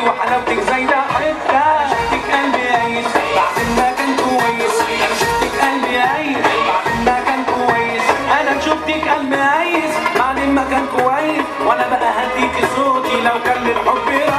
وحلاوتك زايدة حتة أنا شفتك قلبي قايس بعد ما كان كويس أنا شفتك قلبي قايس بعد ما كان كويس أنا شفتك قلبي قايس بعد ما كان كويس وأنا بقى هديك صوتي لو كان للحب